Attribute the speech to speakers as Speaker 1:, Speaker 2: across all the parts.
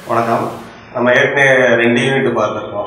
Speaker 1: வணக்கம் நம்ம ஏற்கனவே ரெண்டு யூனிட் பார்த்துருக்கோம்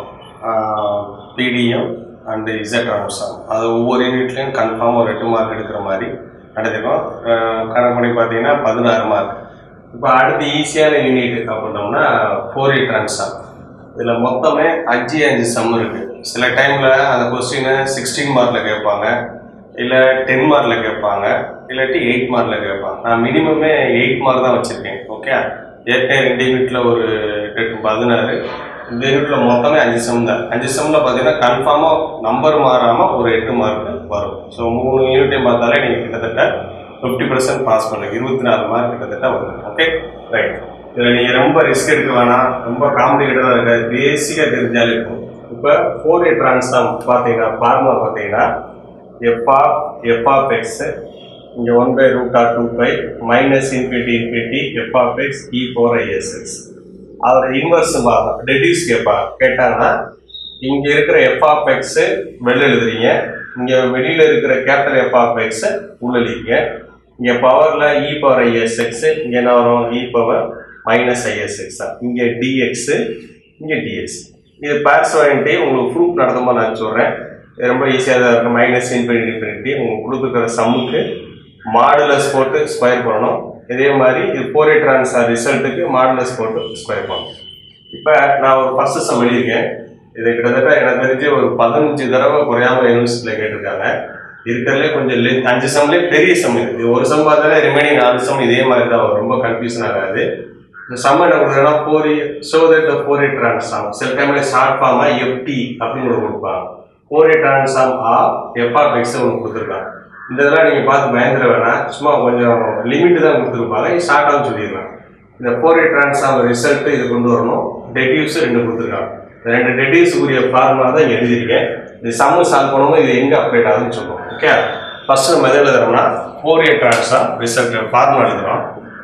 Speaker 1: பிடிஎம் அண்டு இசட் அம்சம் அது ஒவ்வொரு யூனிட்லேயும் கன்ஃபார்ம் ஒரு எட்டு மார்க் எடுக்கிற மாதிரி நடத்திருக்கோம் ஆஹ் கணக்கு பண்ணி பார்த்தீங்கன்னா பதினாறு மார்க் இப்போ அடுத்து ஈஸியான யூனிட் அப்படின்னோம்னா ஃபோர் எயிட் ட்ரான்ஸாம் இதில் மொத்தமே அஞ்சு அஞ்சு சம் இருக்குது சில டைமில் அந்த கொஸ்டினை சிக்ஸ்டீன் மார்க்கில் கேட்பாங்க இல்லை டென் மார்க்கில் கேட்பாங்க இல்லாட்டி எயிட் மார்க்கில் கேட்பாங்க நான் மினிமமே எயிட் மார்க் தான் வச்சுருக்கேன் ஓகே ஏற்கனவே ரெண்டு யூனிட்டில் ஒரு எட்டு பதினாறு இந்த யூனிட்டில் மொத்தமே அஞ்சு சம் தான் அஞ்சு சம்மில் பார்த்தீங்கன்னா கன்ஃபார்மாக நம்பர் மாறாமல் ஒரு எட்டு மார்க் வரும் ஸோ மூணு யூனிட்டையும் பார்த்தாலே நீங்கள் கிட்டத்தட்ட ஃபிஃப்டி பர்சன்ட் பாஸ் பண்ணுங்க இருபத்தி நாலு மார்க் கிட்டத்தட்ட வரும் ஓகே ரைட் இதில் நீங்கள் ரொம்ப ரிஸ்க் எடுக்க வேணாம் ரொம்ப காம்ப்ளிகேட்டடாக இருக்காது பேசிக்காக தெரிஞ்சாலே இருக்கும் இப்போ ஃபோர் எயிட் ட்ரான்ஸ்ஃபார்ம் பார்த்தீங்கன்னா ஃபார்முலா பார்த்தீங்கன்னா F of F of X இங்கே one by root R two pi minus infinity infinity F of X e power i s x அதோட இன்வர்ஸ் பார்க்கலாம் டெடியூஸ் கேட்பா கேட்டாங்கன்னா இங்கே இருக்கிற எஃப் ஆஃப் எக்ஸ் வெளில எழுதுறீங்க இங்கே வெளியில் இருக்கிற கேபிட்டல் எஃப் ஆஃப் எக்ஸ் உள்ள எழுதிங்க இங்கே பவரில் இ பவர் ஐஎஸ்எக்ஸ் இங்கே என்ன வரும் இ பவர் மைனஸ் ஐஎஸ்எக்ஸ் தான் இங்கே டிஎக்ஸ் இங்கே டிஎக்ஸ் இது பேர்ஸ் வாங்கிட்டு உங்களுக்கு ப்ரூஃப் நடத்தும்போது நான் சொல்கிறேன் இது ரொம்ப ஈஸியாக தான் இருக்கும் மைனஸ் இன்ஃபினிட்டி இன்ஃபினிட்டி உங்களுக்கு கொடுத்துருக்கிற சம்முக்கு மாடுலஸ் போட்டு ஸ்கொயர் பண்ணணும் இதே மாதிரி இது ஃபோர் எயிட் ட்ரான்ஸ்ஃபார் ரிசல்ட்டுக்கு மாடுலஸ் போட்டு ஸ்கொயர் பண்ணணும் இப்போ நான் ஒரு ஃபர்ஸ்ட் சம் எழுதியிருக்கேன் இது கிட்டத்தட்ட எனக்கு தெரிஞ்சு ஒரு பதினஞ்சு தடவை குறையாம யூனிவர்சிட்டியில் கேட்டிருக்காங்க இருக்கிறதுலே கொஞ்சம் லெ- அஞ்சு சம்லேயே பெரிய சம் இது இது ஒரு சம் பார்த்தாலே ரிமைனிங் நாலு சம் இதே மாதிரி தான் வரும். ரொம்ப கன்ஃபியூஷன் ஆகாது இந்த சம் என்ன கொடுக்குறேன்னா for show that Fourier transform சில டைம்ல ஷார்ட் ஃபார்மா எஃப்டி அப்படின்னு ஒன்று கொடுப்பாங்க ஃபோர் எயிட் ட்ரான்ஸ்ஃபார்ம் ஆ எஃப்ஆர் எக்ஸ் ஒன்று கொடுத்துருக்காங்க இந்த இதெல்லாம் நீங்கள் பார்த்து பயந்துட வேணாம் சும்மா கொஞ்சம் லிமிட் தான் கொடுத்துருப்பாங்க ஷார்ட்டாகவும் சொல்லிடுவேன் இந்த ஃபோர் எயிட் ட்ரான்ஸ்ஃபார்ம் ரிசல்ட் இது கொண்டு வரணும் டெடியூஸ் ரெண்டு கொடுத்துருக்காங்க இந்த ரெண்டு டெடியூஸுக்குரிய ஃபார்முலா தான் எழுதியிருக்கேன் இது சம்மு சால்வ் பண்ணணும் இது எங்கே அப்டேட் ஆகுதுன்னு சொல்லுவோம் ஓகே ஃபர்ஸ்ட் நம்ம எதை எழுதுறோம்னா Fourier transform result formula எழுதுறோம்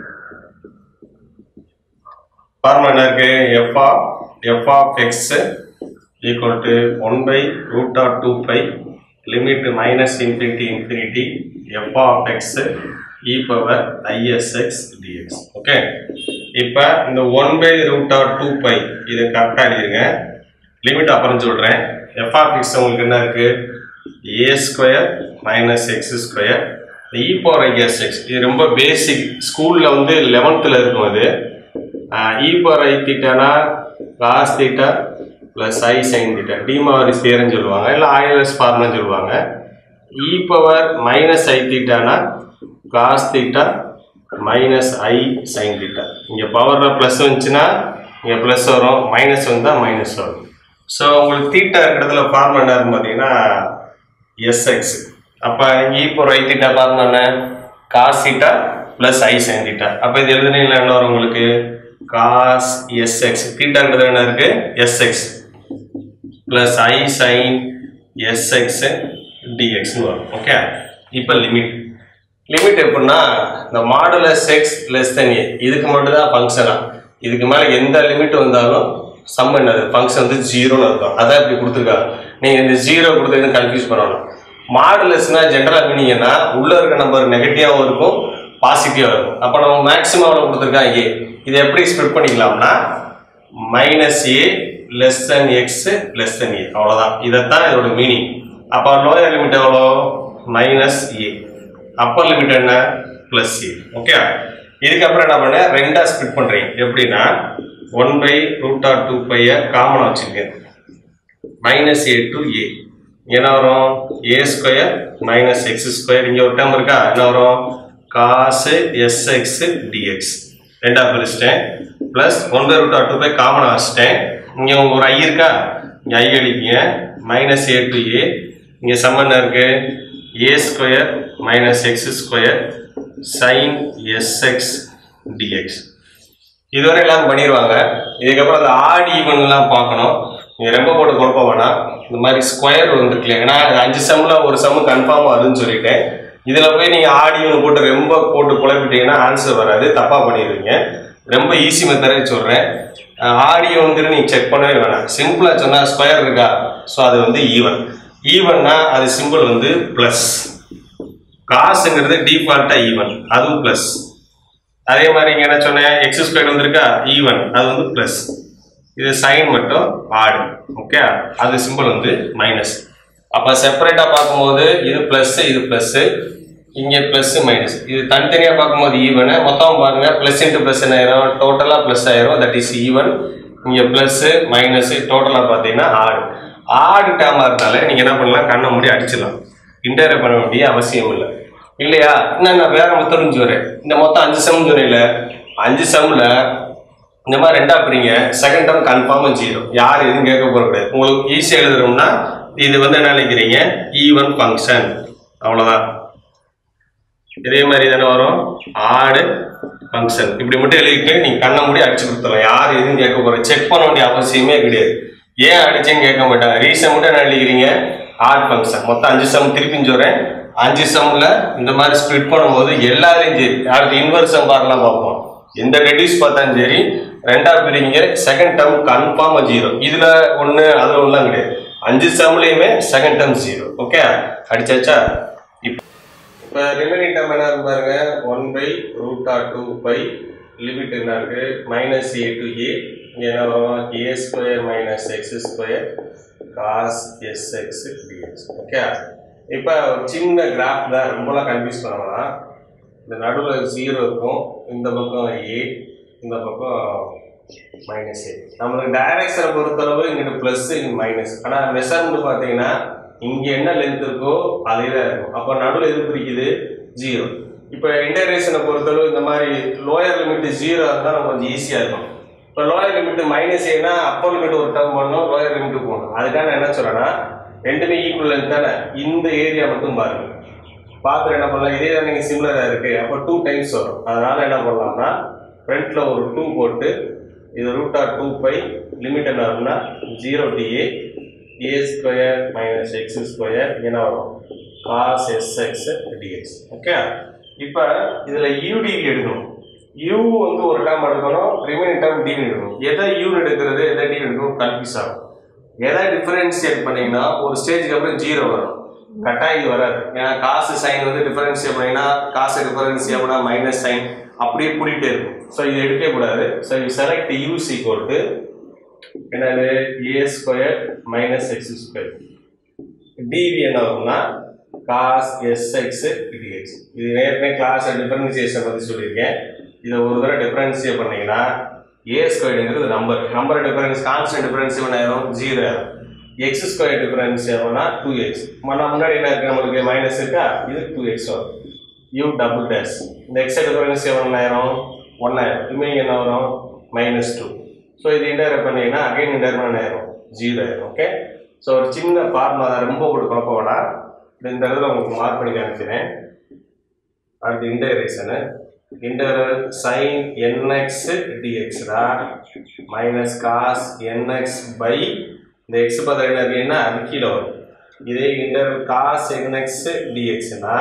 Speaker 1: ஃபார்முலா என்ன இருக்கு F of F of X equal to one by root of two pi limit minus infinity infinity F of X e power i s x d x okay இப்போ இந்த one by root of two pi இதை கரெக்டாக எழுதிருங்க limit அப்புறம் சொல்கிறேன் f of X உங்களுக்கு என்ன இருக்கு A square minus X square e power i s x இது ரொம்ப பேசிக் ஸ்கூலில் வந்து லெவன்த்தில் இருக்கும் அது இ பவர் ஐ தீட்டானா cos theta plus i sine theta De Moivre சேரன்னு சொல்லுவாங்க இல்லை ஆயிலஸ் ஃபார்ம்னு சொல்லுவாங்க இ பவர் மைனஸ் ஐ தீட்டானா cos theta minus i sine theta இங்கே பவரில் ப்ளஸ் வந்துச்சுன்னா இங்கே ப்ளஸ் வரும் மைனஸ் வந்தால் மைனஸ் வரும் ஸோ உங்களுக்கு தீட்டா இருக்கிறதுல ஃபார்ம் என்ன இருக்கும் பார்த்தீங்கன்னா எஸ்எக்ஸ் அப்போ e power i theta form என்ன cos theta plus i sine theta அப்போ இது எழுதுனீங்களா என்ன வரும் உங்களுக்கு காஸ் எஸ்எக்ஸ் தீட்டாங்கிறது என்ன இருக்கு s x plus i sine s x டிஎக்ஸ்னு வரும் ஓகே இப்போ லிமிட் லிமிட் எப்படின்னா இந்த modulus X less than A இதுக்கு மட்டும் தான் ஃபங்க்ஷனா இதுக்கு மேலே எந்த லிமிட் வந்தாலும் சம் என்னது ஃபங்க்ஷன் வந்து ஜீரோன்னு இருக்கும் அதான் இப்படி கொடுத்துருக்காங்க நீங்கள் இந்த ஜீரோ கொடுத்தது கன்ஃபியூஸ் பண்ணணும் மாடுலஸ்னா ஜென்ரலாக மீனிங்கன்னா உள்ள இருக்க நம்பர் நெகட்டிவாகவும் இருக்கும் பாசிட்டிவாக இருக்கும் அப்போ நம்ம மேக்ஸிமம் எவ்வளோ கொடுத்துருக்காங்க ஏ இதை எப்படி ஸ்ப்ளிட் பண்ணிக்கலாம்னா minus A less than X less than A அவ்வளோதான் இதைத்தான் இதோட மீனிங் அப்போ லோயர் லிமிட் எவ்வளோ மைனஸ் ஏ அப்பர் லிமிட் என்ன ப்ளஸ் ஏ ஓகே இதுக்கப்புறம் என்ன பண்ண ரெண்டாக ஸ்ப்ளிட் பண்ணுறீங்க எப்படின்னா one by root R two பையை காமனாக வச்சுருக்கேன் மைனஸ் ஏ டு ஏ என்ன வரும் ஏ ஸ்கொயர் மைனஸ் எக்ஸ் ஸ்கொயர் இங்கே ஒரு டேர்ம் இருக்கா என்ன வரும் காசு எஸ்எக்ஸ் டிஎக்ஸ் ரெண்டா பிரிச்சிட்டேன் plus one by root R two pi காமனாக வச்சுட்டேன் இங்கே உங்க ஒரு ஐ இருக்கா இங்கே ஐ அடிப்பீங்க மைனஸ் ஏ டு ஏ இங்கே சம்மன் இருக்கு A square minus X square sine s x d x இதுவரை எல்லாம் பண்ணிடுவாங்க இதுக்கப்புறம் அந்த ஆட் ஈவன்லாம் பார்க்கணும் நீங்கள் ரொம்ப போட்டு குழப்ப வேணாம் இந்த மாதிரி ஸ்கொயர் வந்துருக்கல ஏன்னா இது அஞ்சு சம்மில் ஒரு சம்மு கன்ஃபார்ம் வருதுன்னு சொல்லிட்டேன் இதில் போய் நீங்கள் ஆட் ஈவன் போட்டு ரொம்ப போட்டு குழப்பிட்டீங்கன்னா ஆன்சர் வராது தப்பாக பண்ணிடுவீங்க ரொம்ப ஈஸி மெத்தடே சொல்கிறேன் ஆடியோங்கிறது நீங்கள் செக் பண்ணவே வேணாம் சிம்பிளாக சொன்னால் ஸ்கொயர் இருக்கா ஸோ அது வந்து ஈவன் ஈவன்னா அது சிம்பிள் வந்து ப்ளஸ் காசுங்கிறது டிஃபால்ட்டாக ஈவன் அதுவும் ப்ளஸ் அதே மாதிரி இங்க என்ன சொன்னேன் எக்ஸ் ஸ்கொயர் வந்திருக்கா ஈவன் அது வந்து பிளஸ் இது சைன் மட்டும் ஆடு ஓகே அது சிம்பிள் வந்து மைனஸ் அப்ப செப்பரேட்டா பார்க்கும்போது இது பிளஸ் இது பிளஸ் இங்க பிளஸ் மைனஸ் இது தனித்தனியா பார்க்கும்போது ஈவன் மொத்தம் பாருங்க பிளஸ் இன்ட்டு பிளஸ் என்ன ஆயிரும் டோட்டலா பிளஸ் ஆயிரும் தட் இஸ் ஈவன் இங்க பிளஸ் மைனஸ் டோட்டலா பார்த்தீங்கன்னா ஆடு ஆடு டேமா இருந்தாலே நீங்க என்ன பண்ணலாம் கண்ணை மூடி அடிச்சிடலாம் இன்டர் பண்ண வேண்டிய அவசியம் இல்லை இல்லையா இன்னும் நான் வேற மெத்தடும் சொல்றேன் இந்த மொத்தம் அஞ்சு செம் சொல்றேன்ல அஞ்சு செம்ல இந்த மாதிரி ரெண்டா பிரிங்க செகண்ட் டேர்ம் கன்ஃபார்மா ஜீரோ யார் எதுவும் கேட்க போறது கிடையாது உங்களுக்கு ஈஸியா எழுதுறோம்னா இது வந்து என்ன நினைக்கிறீங்க ஈவன் ஃபங்க்ஷன் அவ்வளவுதான் இதே மாதிரி தானே வரும் ஆடு ஃபங்க்ஷன் இப்படி மட்டும் எழுதிட்டு நீங்க கண்ணை மூடி அடிச்சு கொடுத்துடலாம் யார் எதுவும் கேட்க போற செக் பண்ண வேண்டிய அவசியமே கிடையாது ஏன் அடிச்சேன்னு கேட்க மாட்டாங்க ரீசன் மட்டும் என்ன எழுதிக்கிறீங்க ஆட் ஃபங்க்ஷன் மொத்தம் அஞ்சு சம் திருப்பின்னு சொல்றேன் அஞ்சு சம்ல இந்த மாதிரி ஸ்ப்ளிட் பண்ணும்போது எல்லாரையும் சரி அடுத்து இன்வர்ஸ் பார்க்கலாம் பார்ப்போம் எந்த ரெடியூஸ் பார்த்தாலும் சரி ரெண்டா பிரிங்க செகண்ட் டேர்ம் கன்ஃபார்மா ஜீரோ இதுல ஒண்ணு அதுல ஒண்ணுலாம் கிடையாது அஞ்சு சம்லயுமே செகண்ட் டேர்ம் ஜீரோ ஓகே அடிச்சாச்சா இப்போ இப்போ ரிமைனிங் டேர்ம் என்ன இருக்கு பாருங்க one by root R two pi limit என்ன இருக்கு மைனஸ் ஏ டு ஏ இங்கே என்ன வரும் ஏ square minus X square cos S X d x okay இப்போ ஒரு சின்ன கிராஃப் தான் ரொம்பலாம் கன்ஃபியூஸ் பண்ணலாம் இந்த நடுவில் ஜீரோ இருக்கும் இந்த பக்கம் ஏ இந்த பக்கம் மைனஸ் ஏ நம்மளுக்கு டைரக்ஷனை பொறுத்தளவு இங்கிட்டு ப்ளஸ் இங்கே மைனஸ் ஆனால் மெஷர்மெண்ட் பார்த்தீங்கன்னா இங்கே என்ன லென்த் இருக்கோ அதே தான் இருக்கும் அப்போ நடுவில் எது பிரிக்குது ஜீரோ இப்போ இன்டகிரேஷனை பொறுத்தளவு இந்த மாதிரி லோயர் லிமிட் ஜீரோ இருந்தால் நம்ம கொஞ்சம் ஈஸியாக இருக்கும் இப்போ லோயர் லிமிட் மைனஸ் ஏன்னா அப்பர் லிமிட் ஒரு டேர்ம் பண்ணணும் லோயர் லிமிட் போகணும் அதுக்காக நான் என்ன சொல்றேன்னா ரெண்டுமே ஈக்குவல் லென்த் தானே இந்த ஏரியா மட்டும் பாருங்க பார்த்துட்டு என்ன பண்ணலாம் இதே தான் நீங்கள் சிமிலராக இருக்கு அப்போ டூ டைம்ஸ் வரும் அதனால என்ன பண்ணலாம்னா ஃப்ரண்ட்ல ஒரு டூ போட்டு இது root R two pi limit என்ன வரும்னா zero to A A square minus X square என்ன வரும் cos S X d x okay இப்போ இதில் யூடிவி எடுக்கணும் யூ வந்து ஒரு டேர்ம் எடுக்கணும் ரிமைனிங் டேர்ம் டி எடுக்கணும் எதை யூ எடுக்கிறது எதை டி எடுக்கணும் கன்ஃபியூஸ் ஆகும் எதை டிஃபரன்ஷியேட் பண்ணீங்கன்னா ஒரு ஸ்டேஜுக்கு அப்புறம் ஜீரோ வரும் கட்டாயம் இது வராது ஏன்னா காசு சைன் வந்து டிஃபரன்ஷியேட் பண்ணீங்கன்னா காசு டிஃபரன்ஷியேட் பண்ணா மைனஸ் சைன் அப்படியே கூட்டிகிட்டே இருக்கும் ஸோ இது எடுக்கவே கூடாது so you select u's equal to என்னது ஏ square minus X square d v என்ன வரும்னா காஸ் எஸ்எக்ஸ் டிஎக்ஸ் இது ஏற்கனவே கிளாஸ் டிஃபரன்சியேஷன் பற்றி சொல்லியிருக்கேன் இதை ஒரு தடவை டிஃபரன்சியேட் பண்ணீங்கன்னா ஏ ஸ்கொயர்ங்கிறது number number difference constant difference என்ன ஆயிரும் ஜீரோ ஆயிரும் எக்ஸ் ஸ்கொயர் டிஃபரன்ஸ் ஆகும்னா டூ எக்ஸ் நம்ம முன்னாடி என்ன இருக்கு நம்மளுக்கு மைனஸ் இருக்கா இது டூ எக்ஸ் வரும் யூ டபுள் டேஷ் இந்த எக்ஸ் டிஃபரன்ஸ் எவ்வளோ ஆயிரும் ஒன் ஆயிரம் ரிமைனிங் என்ன வரும் மைனஸ் டூ ஸோ இது இன்டர் பண்ணீங்கன்னா அகைன் இன்டர் பண்ண ஆயிரும் ஜீரோ ஆயிரும் ஓகே ஸோ ஒரு சின்ன ஃபார்முலா தான் ரொம்ப போட்டு குழப்ப வேணாம் இது இந்த இடத்துல உங்களுக்கு மார்க் பண்ணி காமிக்கிறேன் அடுத்து இன்டகிரேஷனு இன்டகரல் சைன் என்எக்ஸ் டிஎக்ஸ்டா மைனஸ் காஸ் என்எக்ஸ் பை இந்த எக்ஸ் பதில் என்ன இருக்குன்னா அது கீழே வரும் இதே இன்டகரல் காஸ் என்எக்ஸ் டிஎக்ஸ்னா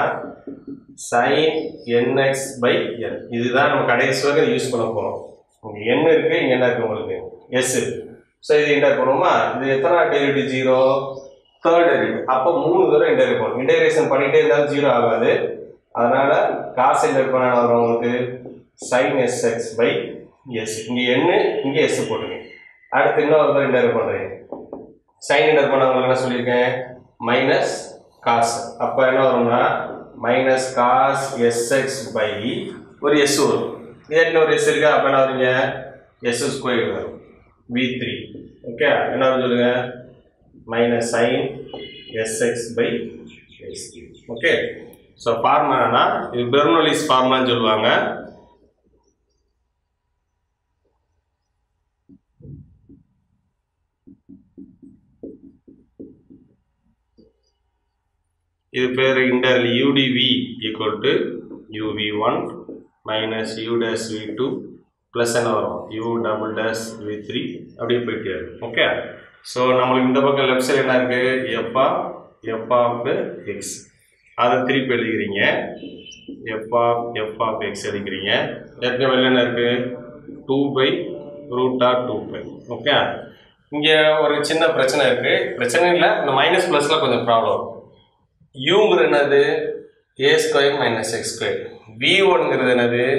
Speaker 1: சைன் என்எக்ஸ் பை என் இதுதான் நம்ம கடைசி வரைக்கும் யூஸ் பண்ண போகிறோம் இங்கே என் இருக்கு இங்கே என்ன இருக்கு உங்களுக்கு எஸ் ஸோ இது இன்டர் பண்ணுவோமா இது எத்தனை டெரிவேட்டிவ் ஜீரோ தேர்ட் டெரிவேட்டிவ் அப்போ மூணு தடவை இன்டர் பண்ணும் இன்டகிரேஷன் பண்ணிட்டே இருந்தாலும் ஜீரோ ஆகாது அதனால காசு இன்டர் பண்ண வரும் உங்களுக்கு sine S X by S இங்கே எண்ணு இங்கே எஸ் போட்டுங்க அடுத்து இன்னொரு தடவை இன்டர் பண்ணுறேன் சைன் இன்டர் பண்ணவங்களுக்கு என்ன சொல்லியிருக்கேன் மைனஸ் காசு அப்போ என்ன வரும்னா மைனஸ் காஸ் எஸ்எக்ஸ் பை ஒரு எஸ் வரும் இதே இன்னொரு எஸ் இருக்கா அப்போ என்ன வருங்க எஸ் ஸ்கொயர் வரும் வி த்ரீ ஓகே என்ன வரும் சொல்லுங்க minus sine s x by S okay so ஃபார்முலானா இது பெர்னோலிஸ் ஃபார்முலான்னு சொல்லுவாங்க இது பேர் இன்டர்ல் u d v equal to u v one minus u dash v two plus என்ன வரும் u double dash v three அப்படியே போயிட்டு ஓகே ஸோ நம்மளுக்கு இந்த பக்கம் லெஃப்ட் சைடு என்ன இருக்குது F of F of X அதை திருப்பி எழுதிக்கிறீங்க F of F of X எழுதிக்கிறீங்க ஏற்கனவே என்ன இருக்குது two by root R two pi okay இங்கே ஒரு சின்ன பிரச்சனை இருக்குது பிரச்சனை இல்லை இந்த மைனஸ் ப்ளஸில் கொஞ்சம் ப்ராப்ளம் வரும் யூங்கிறது என்னது ஏ square minus X square V ஒன்ங்கிறது என்னது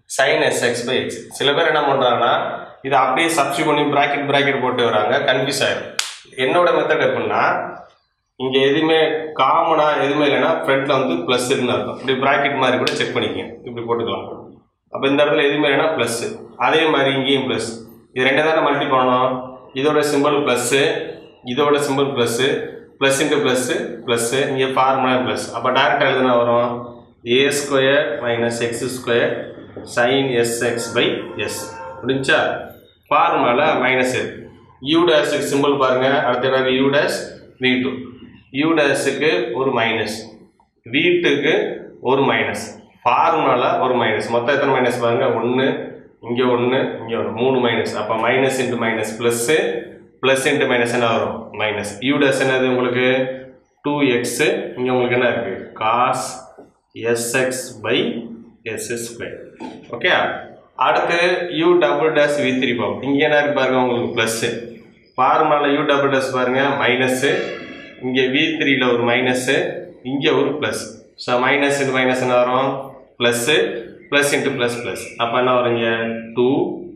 Speaker 1: சைன் எஸ்எக்ஸ் பை எக்ஸ் சில பேர் என்ன பண்ணுறாங்கன்னா இதை அப்படியே சப்ஸ்டி பண்ணி ப்ராக்கெட் ப்ராக்கெட் போட்டு வராங்க கன்ஃபியூஸ் ஆயிடும் என்னோட மெத்தட் எப்படின்னா இங்கே எதுவுமே காமனாக எதுவுமே இல்லைன்னா ஃப்ரண்ட்டில் வந்து ப்ளஸ் இருக்குன்னு அர்த்தம் இப்படி ப்ராக்கெட் மாதிரி கூட செக் பண்ணிக்கங்க இப்படி போட்டுக்கலாம் அப்போ இந்த இடத்துல எதுவுமே இல்லைன்னா ப்ளஸ்ஸு அதே மாதிரி இங்கேயும் ப்ளஸ் இது ரெண்டு தானே மல்டி பண்ணணும் இதோட சிம்பிள் ப்ளஸ்ஸு இதோட simple plus plus into plus plus இங்கே ஃபார்முலா ப்ளஸ் அப்போ டேரெக்டாக எழுதுனா வரும் ஏ square minus X square sine s x by S முடிஞ்சா ஃபார்முலா மைனஸ் யூ டேஸுக்கு சிம்பிள் பாருங்கள் அடுத்த என்ன u dash v two u டேஸுக்கு ஒரு மைனஸ் வீட்டுக்கு ஒரு மைனஸ் ஃபார்முலா ஒரு மைனஸ் மொத்தம் எத்தனை மைனஸ் பாருங்க ஒன்று இங்கே ஒன்று இங்கே ஒன்று மூணு மைனஸ் அப்போ minus into minus plus plus into minus என்ன வரும் மைனஸ் யூ டேஸ் என்னது உங்களுக்கு டூ எக்ஸு இங்கே உங்களுக்கு என்ன இருக்குது cos s x by S square okay அடுத்து u double dash v three பாவம் இங்கே என்ன இருக்கு பாருங்க உங்களுக்கு ப்ளஸ்ஸு ஃபார்முலாவில் யூ டபுள் டேஸ் பாருங்க மைனஸ்ஸு இங்கே வி த்ரீல ஒரு மைனஸ்ஸு இங்கே ஒரு plus so minus into minus என்ன வரும் plus plus into plus plus அப்போ என்ன வரும் இங்கே two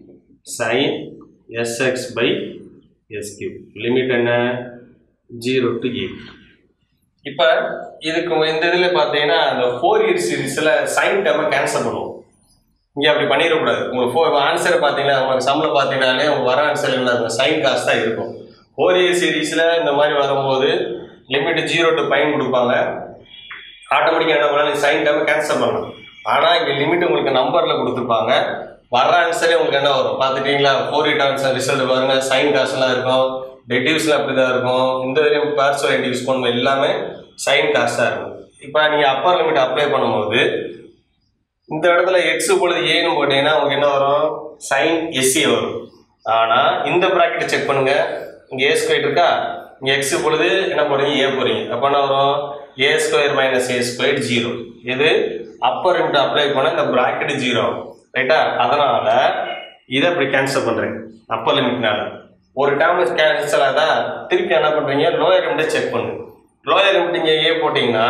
Speaker 1: sine s x by S cube limit என்ன ஜீரோ டு எயிட் இப்போ இதுக்கு இந்த இதில் பார்த்தீங்கன்னா அந்த ஃபோர் இயர் சீரீஸில் சைன் டேமை கேன்சல் பண்ணுவோம் இங்கே அப்படி பண்ணிடக்கூடாது உங்களுக்கு ஃபோர் ஆன்சர் பார்த்தீங்கன்னா உங்களுக்கு சம்பளம் பார்த்தீங்கன்னாலே உங்களுக்கு வர ஆன்சர் என்ன இருக்கும் சைன் காசு தான் இருக்கும் ஃபோர் இயர் சீரீஸில் இந்த மாதிரி வரும்போது லிமிட் ஜீரோ டு பைன் கொடுப்பாங்க ஆட்டோமேட்டிக்காக என்ன பண்ணலாம் சைன் டேமை கேன்சல் பண்ணலாம் ஆனால் இங்கே லிமிட் உங்களுக்கு நம்பரில் கொடுத்துருப்பாங்க வர ஆன்சரே உங்களுக்கு என்ன வரும் பார்த்துட்டீங்களா ஃபோர் எயிட் ஆன்சர் ரிசல்ட் பாருங்க சைன் காசுலாம் இருக்கும் டெட்டிவ்ஸில் அப்படி தான் இருக்கும் இந்த வரையும் பார்சல் ரெடியூஸ் பண்ணும் எல்லாமே சைன் காசாக இருக்கும் இப்போ நீங்கள் அப்பர் லிமிட் அப்ளை பண்ணும்போது இந்த இடத்துல எக்ஸ் பொழுது ஏன்னு போட்டீங்கன்னா உங்களுக்கு என்ன வரும் சைன் எஸ்சி வரும் ஆனால் இந்த ப்ராக்கெட்டை செக் பண்ணுங்க இங்கே ஏ ஸ்கொயர் இருக்கா இங்கே எக்ஸ் பொழுது என்ன போடுறீங்க ஏ போறீங்க அப்போ என்ன வரும் ஏ ஸ்கொயர் மைனஸ் ஏ ஸ்கொயர் ஜீரோ இது அப்பர் லிமிட் அப்ளை பண்ண இந்த ப்ராக்கெட் ஜீரோ ரைட்டா அதனால இதை அப்படி கேன்சல் பண்ணுறேன் அப்பர் லிமிட்னால ஒரு டேர்ம் கேன்சல் ஆதா திருப்பி என்ன பண்ணுறீங்க லோயர் லிமிட்டை செக் பண்ணுங்க லோயர் லிமிட் இங்கே ஏ போட்டிங்கன்னா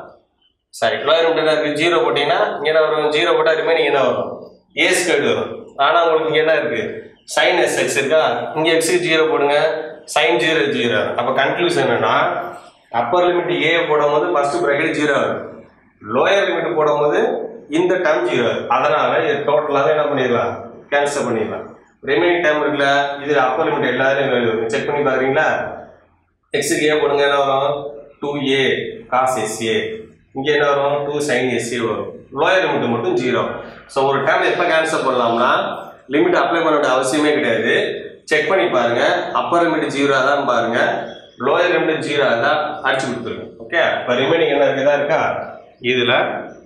Speaker 1: சாரி லோயர் லிமிட் என்ன இருக்குது ஜீரோ போட்டிங்கன்னா இங்கே என்ன வரும் ஜீரோ போட்டால் ரிமைனிங் என்ன வரும் ஏ ஸ்கொயர் வரும் ஆனால் உங்களுக்கு இங்கே என்ன இருக்குது சைன் எஸ் எக்ஸ் இருக்கா இங்கே எக்ஸுக்கு ஜீரோ போடுங்க சைன் ஜீரோ ஜீரோ அப்போ கன்க்ளூஷன் என்னன்னா அப்பர் லிமிட் ஏ போடும்போது ஃபர்ஸ்ட் ப்ராக்கெட் ஜீரோ வரும் லோயர் லிமிட் போடும்போது இந்த டேர்ம் ஜீரோ வரும் அதனால இது டோட்டலாக என்ன பண்ணிடலாம் கேன்சல் பண்ணிடலாம் ரிமைனிங் டைம் இருக்குல்ல இது அப்பர் லிமிட் எல்லாரும் செக் பண்ணி பாக்குறீங்களா எக்ஸுக்கு ஏ போடுங்க என்ன வரும் டூ ஏ காஸ் எஸ்ஏ இங்கே என்ன வரும் டூ சைன் எஸ்ஏ வரும் லோயர் லிமிட் மட்டும் ஜீரோ ஸோ ஒரு டைம் எப்போ கேன்சல் பண்ணலாம்னா லிமிட் அப்ளை பண்ண வேண்டிய அவசியமே கிடையாது செக் பண்ணி பாருங்க அப்பர் லிமிட் ஜீரோ தான் பாருங்க லோயர் லிமிட் ஜீரோ தான் அடிச்சு கொடுத்துருங்க ஓகே இப்போ ரிமைனிங் என்ன இருக்குதா இருக்கா இதில்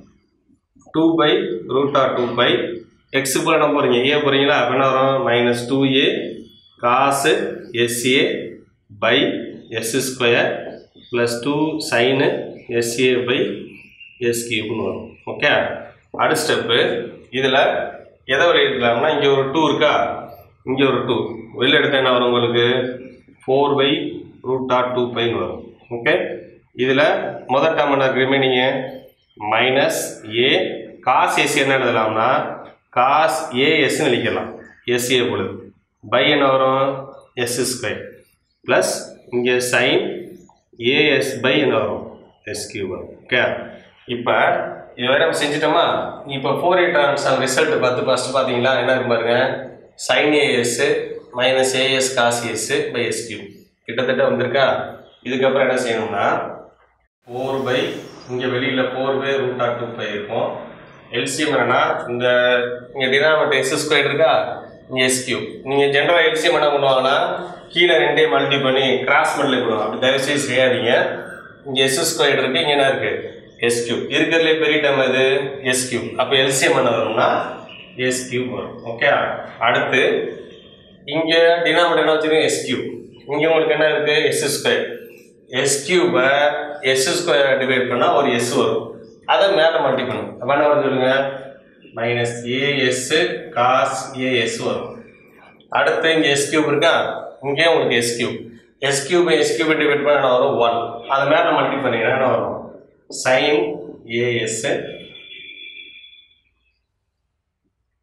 Speaker 1: two by root R two pi X போல என்ன போகிறீங்க ஏ போகிறீங்களா அப்போ என்ன வரும் minus two A cos s a by S square plus two sine s a by S கியூப்னு வரும் ஓகே அடுத்த ஸ்டெப்பு இதில் எதை வெளியிடலாம்னா இங்கே ஒரு டூ இருக்கா இங்கே ஒரு டூ வெளில எடுக்க என்ன வரும் உங்களுக்கு four by root R two பைன்னு வரும் ஓகே இதில் முதல் டேர்ம் என்ன remaining minus A cos S என்ன எழுதலாம்னா காஸ் ஏஎஸ்ன்னு எழுதிக்கலாம் எஸ்ஏ பொழுது பை என்ன வரும் எஸ் ஸ்கொயர் ப்ளஸ் இங்கே சைன் ஏஎஸ் பை என்ன வரும் எஸ் கியூப் வரும் ஓகே இப்போ இது வரை நம்ம செஞ்சிட்டோமா இப்போ ஃபோர் எயிட் ட்ரான்ஸ்ஃபார்ம் ரிசல்ட் பார்த்து ஃபஸ்ட்டு பார்த்தீங்களா என்ன இருக்கு பாருங்க sine as minus as cos S by S cube கிட்டத்தட்ட வந்திருக்கா இதுக்கப்புறம் என்ன செய்யணும்னா ஃபோர் பை இங்கே வெளியில் four by root R two five இருக்கும் எல்சிஎம் என்னன்னா இந்த இங்கே டினாமினேட்டர் எஸ் ஸ்கொயர் இருக்கா இங்கே எஸ் கியூப் நீங்கள் ஜென்ரலாக எல்சிஎம் என்ன பண்ணுவாங்கன்னா கீழே ரெண்டே மல்டி பண்ணி கிராஸ் மல்டி பண்ணுவாங்க அப்படி தயவுசெய்து செய்யாதீங்க இங்கே எஸ் ஸ்கொயர் இருக்கு இங்கே என்ன இருக்கு எஸ் கியூப் இருக்கிறதுலே பெரிய டைம் இது எஸ் கியூப் அப்போ எல்சிஎம் என்ன வரும்னா எஸ் கியூப் வரும் ஓகே அடுத்து இங்கே டினாமினேட்டர் என்ன வச்சுருக்கோம் எஸ் கியூப் இங்கே உங்களுக்கு என்ன இருக்கு எஸ் ஸ்கொயர் எஸ் கியூபை எஸ் ஸ்கொயர் டிவைட் பண்ணால் ஒரு எஸ் வரும் அதை மேலே மல்டி பண்ணும் அப்போ என்ன வரும் சொல்லுங்க மைனஸ் ஏஎஸ் காஸ் ஏஎஸ் வரும் அடுத்து இங்கே எஸ் கியூப் இருக்கா இங்கேயும் உங்களுக்கு S cube S cube S cube divide பண்ண என்ன வரும் ஒன் அது மேலே மல்டி பண்ணீங்கன்னா என்ன வரும் சைன் ஏஎஸ்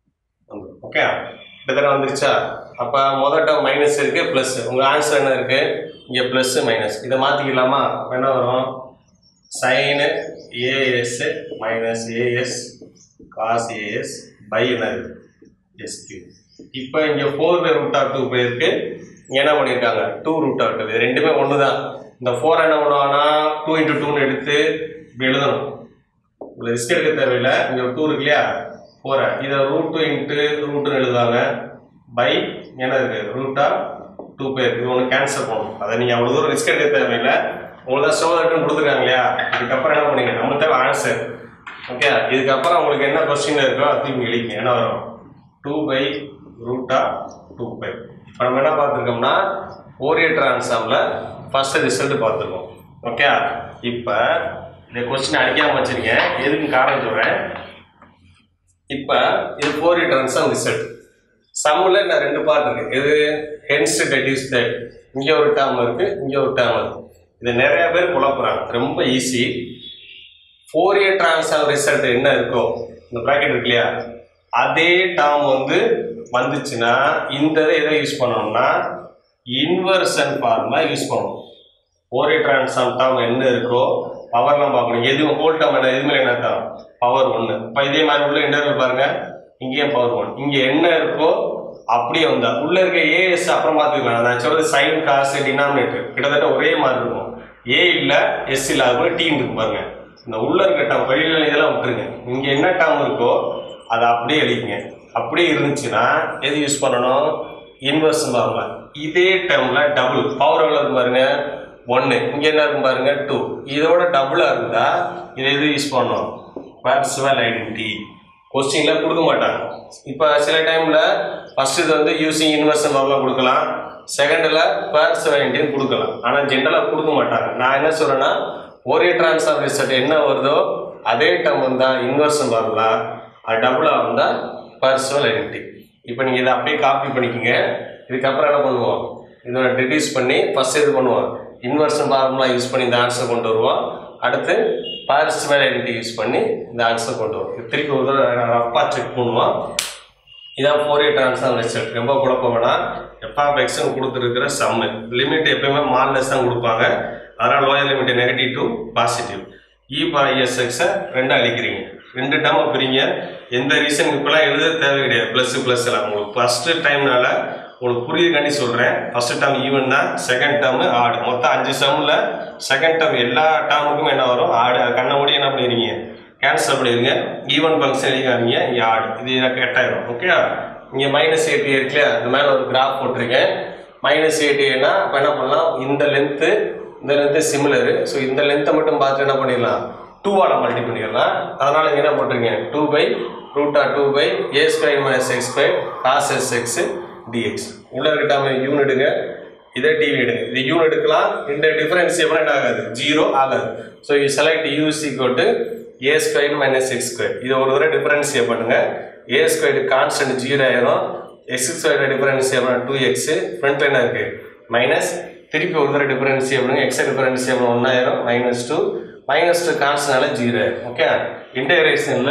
Speaker 1: ஓகே கிட்டத்தட்ட வந்துருச்சா அப்போ முதல் டேர்ம் மைனஸ் இருக்கு ப்ளஸ் உங்கள் ஆன்சர் என்ன இருக்கு இங்கே ப்ளஸ் மைனஸ் இதை மாற்றிக்கலாமா அப்ப என்ன வரும் sine a s minus as cos as by என்னது எஸ் கியூ இப்போ இங்கே four by root of two போயிருக்கு இங்கே என்ன பண்ணியிருக்காங்க டூ ரூட் ஆஃப் டூ இது ரெண்டுமே ஒன்று தான் இந்த ஃபோர் என்ன பண்ணுவாங்கன்னா டூ இன்ட்டு டூன்னு எடுத்து இப்படி எழுதணும் இவ்வளோ ரிஸ்க் எடுக்க தேவையில்லை இங்கே டூ இருக்கு இல்லையா ஃபோரை இதை ரூட் டூ இன்ட்டு ரூட்டுன்னு எழுதுவாங்க பை என்ன இருக்கு ரூட்டா டூ பேர் இது ஒன்று கேன்சல் பண்ணணும் அதை நீங்கள் அவ்வளோ தூரம் ரிஸ்க் எடுக்க தேவையில்லை உங்களுக்கு தான் சோதனை கொடுத்துருக்காங்க இல்லையா இதுக்கப்புறம் என்ன பண்ணீங்க நம்ம தேவை ஆன்சர் ஓகே இதுக்கப்புறம் உங்களுக்கு என்ன கொஸ்டின் இருக்கோ அது திரும்பி எழுதிங்க என்ன வரும் டூ பை ரூட்டா டூ பை இப்போ நம்ம என்ன பார்த்துருக்கோம்னா ஓரியர் ட்ரான்ஸ்ஃபார்மில் ஃபர்ஸ்ட் ரிசல்ட் பார்த்துருக்கோம் ஓகே இப்போ இந்த கொஸ்டின் அடிக்காமல் வச்சிருக்கேன் எதுக்கு காரணம் சொல்கிறேன் இப்போ இது ஃபோரியர் ட்ரான்ஸ்ஃபார்ம் ரிசல்ட் சம்மில் இந்த ரெண்டு பார்ட் இருக்கு இது ஹென்ஸ் டெடியூஸ் தட் இங்கே ஒரு டேர்ம் இருக்கு இங்கே ஒரு டேர்ம் இருக்கு இது நிறைய பேர் குழப்புறாங்க ரொம்ப ஈஸி ஃபோரியர் ட்ரான்ஸ்ஃபார்ம் ரிசல்ட் என்ன இருக்கோ இந்த ப்ராக்கெட் இருக்கு இல்லையா அதே டேர்ம் வந்து வந்துச்சுன்னா இந்த இதை எதை யூஸ் பண்ணணும்னா இன்வர்சன் ஃபார்முலா யூஸ் பண்ணணும் ஃபோரியர் ட்ரான்ஸ்ஃபார்ம் டேர்ம் என்ன இருக்கோ பவர்லாம் பார்க்கணும் எது ஹோல் டேர்ம் என்ன எதுவுமே என்ன டேர்ம் பவர் ஒன்று இப்போ இதே மாதிரி உள்ள இன்டர்வல் பாருங்க இங்கேயும் பவர் ஒன் இங்கே என்ன இருக்கோ அப்படியே வந்தா உள்ள இருக்க ஏஎஸ் அப்புறம் பார்த்துக்கலாம் நான் சொல்றது சைன் காசு டினாமினேட்டர் கிட்டத்தட்ட ஒரே மாதிரி இருக்கும் ஏ இல்லை எஸ் இல்லை அது டி இருக்கு பாருங்க இந்த உள்ள இருக்க டேர்ம் வெளியில இதெல்லாம் விட்டுருங்க இங்க என்ன டேர்ம் இருக்கோ அதை அப்படியே எழுதிங்க அப்படியே இருந்துச்சுன்னா எது யூஸ் பண்ணணும் இன்வெர்ஸ் பாருங்க இதே டேர்ம்ல டபுள் பவர் எவ்வளோ இருக்கு பாருங்க ஒன்று இங்கே என்ன இருக்கும் பாருங்க டூ இதோட டபுளாக இருந்தா இதை எது யூஸ் பண்ணணும் பர்சுவல் ஐடென்டி கொஸ்டினில் கொடுக்க மாட்டாங்க இப்போ சில டைமில் ஃபர்ஸ்ட் இது வந்து யூசிங் இன்வெர்ஸ் ஃபார்முலா கொடுக்கலாம் செகண்டில் பர்சுவல் ஐடென்டின்னு கொடுக்கலாம் ஆனால் ஜென்ரலாக கொடுக்க மாட்டாங்க நான் என்ன சொல்கிறேன்னா ஒரே ட்ரான்ஸ்ஃபார் ரிசல்ட் என்ன வருதோ அதே டேர்ம் வந்தால் இன்வெர்ஸ் ஃபார்முலா அது டபுளாக வந்தால் பர்சுவல் ஐடென்டி இப்போ நீங்கள் இதை அப்படியே காப்பி பண்ணிக்கோங்க இதுக்கப்புறம் என்ன பண்ணுவோம் இதோட டிடியூஸ் பண்ணி ஃபர்ஸ்ட் இது பண்ணுவோம் இன்வெர்ஷன் ஃபார்முலா யூஸ் பண்ணி இந்த ஆன்சர் கொண்டு வருவோம் அடுத்து பார்சிவல் ஐடென்டி யூஸ் பண்ணி இந்த ஆன்சர் கொண்டு வருவோம் இது திருப்பி ஒரு தடவை ரஃபாக செக் பண்ணுவோம் இதான் ஃபோரியர் ட்ரான்ஸ்ஃபார்ம் ரிசல்ட் ரொம்ப குழப்பம் வேணாம் எஃப்ஆஃப் எக்ஸ்னு கொடுத்துருக்கிற சம்மு லிமிட் எப்பயுமே மால்லெஸ் தான் கொடுப்பாங்க அதனால் lower limit negative to positive e power இஎஸ்எக்ஸை ரெண்டாக அழிக்கிறீங்க ரெண்டு டேர்ம் பிரிங்க எந்த ரீசன் இப்போலாம் எழுத தேவை கிடையாது ப்ளஸ் ப்ளஸ் எல்லாம் உங்களுக்கு ஃபஸ்ட்டு டைம்னால உங்களுக்கு புரியுதுக்காண்டி சொல்கிறேன் ஃபர்ஸ்ட் டேர்ம் ஈவன் தான் செகண்ட் டேர்ம் ஆடு மொத்தம் அஞ்சு சம்மில் செகண்ட் டேர்ம் எல்லா டேர்முக்கும் என்ன வரும் ஆடு அது கண்ணை மூடி என்ன பண்ணிடுறீங்க கேன்சல் பண்ணிடுங்க ஈவன் ஃபங்க்ஷன் எழுதிக்காதீங்க இங்கே ஆடு இது எனக்கு எட்டாயிரம் ஓகே இங்கே மைனஸ் எயிட்டி இருக்கு இல்லையா இந்த மேலே ஒரு கிராஃப் போட்டிருக்கேன் மைனஸ் எயிட்டினா இப்போ என்ன பண்ணலாம் இந்த லென்த்து இந்த லென்த்து சிமிலரு ஸோ இந்த லென்த்தை மட்டும் பார்த்து என்ன பண்ணிடலாம் டூவால் மல்டி பண்ணிடலாம் அதனால் இங்கே என்ன போட்டிருக்கேன் டூ பை ரூட்டா two pi a square minus X square cos S X dx உள்ள இருக்கிட்டாம யூன் எடுங்க இதே டிவி எடுங்க இது யூன் எடுக்கலாம் இந்த டிஃபரன்ஸ் என்ன ஆகாது ஜீரோ ஆகாது so you select u's equal to a square minus X square இது ஒரு தடவை டிஃபரன்ஷியேட் பண்ணுங்க ஏ ஸ்கொயர் கான்ஸ்டன்ட் ஜீரோ ஆயிரும் எக்ஸ் ஸ்கொயர் டிஃபரன்ஷியேட் பண்ண டூ எக்ஸ் ஃப்ரண்ட் என்ன இருக்கு மைனஸ் திருப்பி ஒரு தடவை டிஃபரன்ஷியேட் பண்ணுங்க எக்ஸ் டிஃபரன்ஷியேட் பண்ண ஒன்னாயிரம் மைனஸ் டூ மைனஸ் டூ கான்ஸ்டன்ட்னால ஜீரோ ஓகே இன்டகிரேஷனில்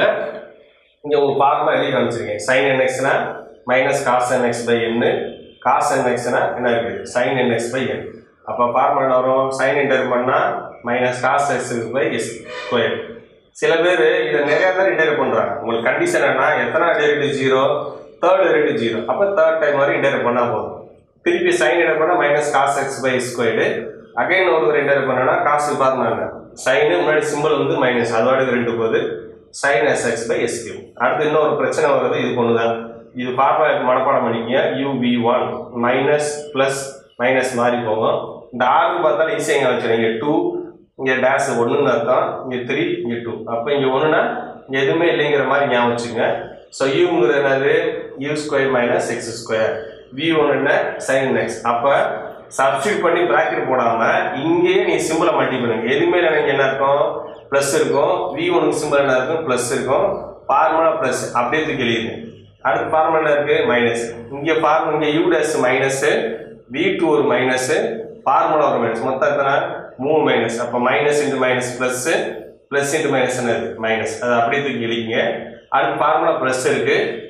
Speaker 1: இங்கே ஒரு ஃபார்முலா எழுதி காமிச்சிருக்கேன் சைன் என்எக்ஸ்னா minus cos nx by n cos என்எக்ஸ்னா என்ன இருக்குது சைன் என்எக்ஸ் பை என் அப்போ ஃபார்முலா என்ன வரும் சைன் இன்டர் பண்ணால் minus cos x by S square சில பேர் இதை நிறைய பேர் இன்டர் பண்ணுறாங்க உங்களுக்கு கண்டிஷன் என்ன எத்தனை derivative zero third derivative zero அப்போ தேர்ட் டைம் வரை இன்டர் பண்ணால் போதும் திருப்பி சைன் இன்டர் பண்ணால் minus cos x by squared again ஒரு இன்டர் பண்ணனா காசு பார்த்தாங்க சைனு முன்னாடி சிம்பிள் வந்து மைனஸ் அதோட இது ரெண்டு போகுது sine S X by s q அடுத்து இன்னொரு பிரச்சனை வருது இது ஒன்று தான் இது பார்ப்பா மனப்பாடம் பண்ணிக்கங்க u v one minus plus minus மாதிரி போகும் இந்த ஆறு பார்த்தாலும் ஈஸியாக இங்கே வச்சுருங்க டூ இங்கே டேஷ் ஒன்றுன்னு அர்த்தம் இங்கே த்ரீ இங்கே டூ அப்போ இங்கே ஒன்றுனா இங்கே எதுவுமே இல்லைங்கிற மாதிரி ஞாபகம் வச்சுங்க ஸோ யூங்கிறது என்னது u square minus X square v ஒன்று என்ன சைன் எக்ஸ் அப்போ சப்ஸ்டியூட் பண்ணி ப்ராக்கெட் போடாம இங்கேயே நீ சிம்பிளை மல்டி பண்ணுங்க எதுவுமே எனக்கு என்ன இருக்கும் ப்ளஸ் இருக்கும் வி ஒனுக்கு சிம்பிள் என்ன இருக்கும் ப்ளஸ் இருக்கும் ஃபார்முலா ப்ளஸ் அப்படியே தூக்கி எழுதிங்க அடுத்து ஃபார்முலா என்ன இருக்கு மைனஸ் இங்கே ஃபார்முலா இங்கே u dash minus v two ஒரு மைனஸ் ஃபார்முலா ஒரு மைனஸ் மொத்தம் எத்தனை மூணு மைனஸ் அப்போ minus into minus plus plus into minus என்னது மைனஸ் அதை அப்படியே தூக்கி எழுதிங்க அடுத்து ஃபார்முலா ப்ளஸ் இருக்கு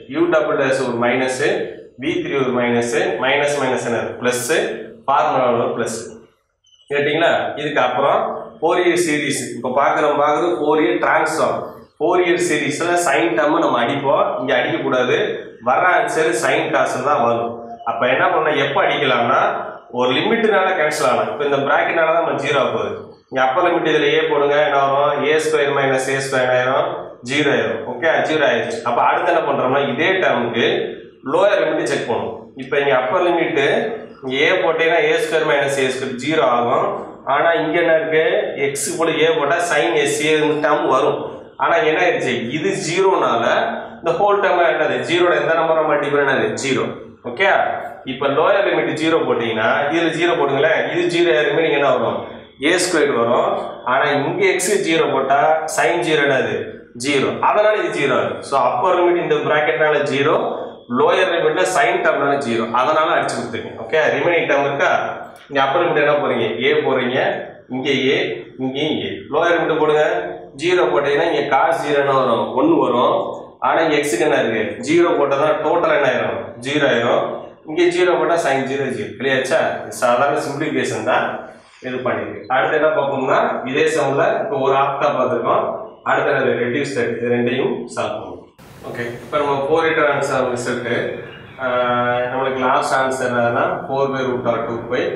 Speaker 1: யூ டபுள் டேஸ் ஒரு மைனஸு வி த்ரீ ஒரு மைனஸு மைனஸ் மைனஸ் என்ன ப்ளஸ்ஸு ஃபார்முலாவில் ஒரு ப்ளஸ் கேட்டிங்களா இதுக்கு அப்புறம் ஃபோர் இயர் சீரிஸ் இப்போ பார்க்குறோம் பார்க்குறது Fourier transform Fourier சீரீஸில் சைன் டம்மு நம்ம அடிப்போம் இங்கே அடிக்கக்கூடாது வர ஆன்சர் சைன் காசு தான் வரும் அப்போ என்ன பண்ண எப்போ அடிக்கலாம்னா ஒரு லிமிட்னால கேன்சல் ஆகலாம் இப்போ இந்த ப்ராக்கெட்னால தான் நம்ம ஜீரோ போகுது இங்கே அப்பர் லிமிட் இதில் ஏ போடுங்க என்ன வரும் ஏ ஸ்கொயர் மைனஸ் ஏ ஸ்கொயர் ஆயிரும் ஜீரோ ஆயிரும் ஓகே ஜீரோ ஆயிடுச்சு அப்போ அடுத்து என்ன பண்ணுறோம்னா இதே டேர்முக்கு லோயர் லிமிட் செக் பண்ணணும் இப்போ இங்கே அப்பர் லிமிட்டு இங்கே ஏ போட்டீங்கன்னா a square minus A square zero ஆகும் ஆனால் இங்கே என்ன இருக்கு எக்ஸ் கூட ஏ போட்டால் சைன் எஸ்ஏ டேர்ம் வரும் ஆனால் என்ன ஆயிடுச்சு இது ஜீரோனால இந்த ஹோல் டேர்ம் என்னது ஜீரோட எந்த நம்பர் மல்டிபிள் என்னது ஜீரோ ஓகே இப்போ லோயர் லிமிட் ஜீரோ போட்டீங்கன்னா இதில் ஜீரோ போடுங்களேன் இது ஜீரோ யாருமே நீங்கள் என்ன வரும் ஏ ஸ்கொயர் வரும் ஆனால் இங்கே எக்ஸ் ஜீரோ போட்டால் சைன் ஜீரோ என்னது ஜீரோ அதனால இது ஜீரோ ஸோ அப்பர் லிமிட் இந்த ப்ராக்கெட்னால ஜீரோ லோயர் லிமிட்ல சைன் டேர்ம்னால ஜீரோ அதனால அடிச்சு கொடுத்துருங்க ஓகே ரிமைனிங் டேர்ம் இருக்கா இங்க அப்பர் லிமிட் என்ன போறீங்க ஏ போறீங்க இங்க ஏ இங்கேயும் ஏ லோயர் லிமிட் போடுங்க ஜீரோ போட்டீங்கன்னா இங்க காஸ் ஜீரோ என்ன வரும் ஒன்று வரும் ஆனா இங்க எக்ஸுக்கு என்ன இருக்கு ஜீரோ போட்டா டோட்டல் என்ன ஆயிரும் ஜீரோ ஆயிரும் இங்க ஜீரோ போட்டா சைன் ஜீரோ ஜீரோ கிளியர்ச்சா சாதாரண சிம்பிளிஃபிகேஷன் தான் இது பண்ணிருக்கு அடுத்து என்ன பார்ப்போம்னா இதே சம்ல இப்போ ஒரு ஆப்டா பார்த்துருக்கோம் அடுத்தது ரெடியூஸ் இது ரெண்டையும் சால்வ் பண்ணுவோம் ஓகே இப்போ நம்ம ஃபோர் லிட்டர் ஆன்சர் ரிசல்ட்டு நம்மளுக்கு லாஸ்ட் ஆன்சர் என்னதுன்னா four by root R two pi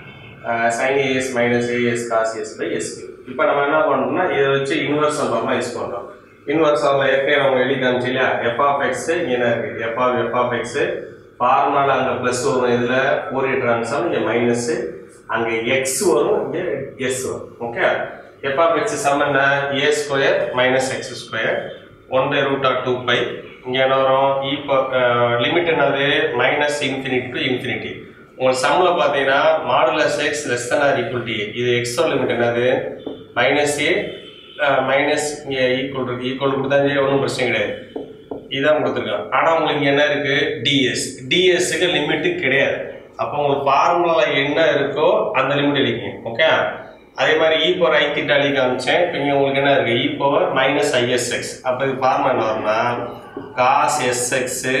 Speaker 1: sine as minus as cos S by s இப்போ நம்ம என்ன பண்ணோம்னா இதை வச்சு இன்வர்ஸ் ஃபார்மாக யூஸ் பண்ணுறோம் இன்வர்ஸ் ஃபார்மில் ஏற்கனவே நம்ம எழுதி காமிச்சு இல்லையா எஃப் ஆஃப் எக்ஸ் இங்கே என்ன இருக்குது F of F of x formula அங்கே ப்ளஸ் வரும் இதில் ஃபோர் லிட்டர் ஆன்சர் இங்கே மைனஸு அங்கே எக்ஸ் வரும் இங்கே எஸ் வரும் okay f of x sum என்ன a square minus X square one by root of two pi இங்கே என்ன வரும் இப்போ லிமிட் என்னது மைனஸ் இன்ஃபினிட்டி டு இன்ஃபினிட்டி உங்கள் சம்மில் பார்த்தீங்கன்னா modulus X less than or equal to a இது எக்ஸோ லிமிட் என்னது மைனஸ் ஏ மைனஸ் இங்கே ஈக்குவல் இருக்கு ஈக்குவல் கொடுத்தாங்க ஒன்றும் பிரச்சனை கிடையாது இதான் கொடுத்துருக்கான் ஆனால் உங்களுக்கு என்ன இருக்கு டிஎஸ் டிஎஸ்க்கு லிமிட்டு கிடையாது அப்போ உங்களுக்கு ஃபார்முலாவில் என்ன இருக்கோ அந்த லிமிட் எழுதிக்கங்க ஓகே அதே மாதிரி இ பவர் ஐ திட்ட அழி காமிச்சேன் இப்போ இங்கே உங்களுக்கு என்ன இருக்கு இ பவர் மைனஸ் ஐஎஸ்எக்ஸ் அப்போ இது ஃபார்முலா என்ன வரும்னா cos sx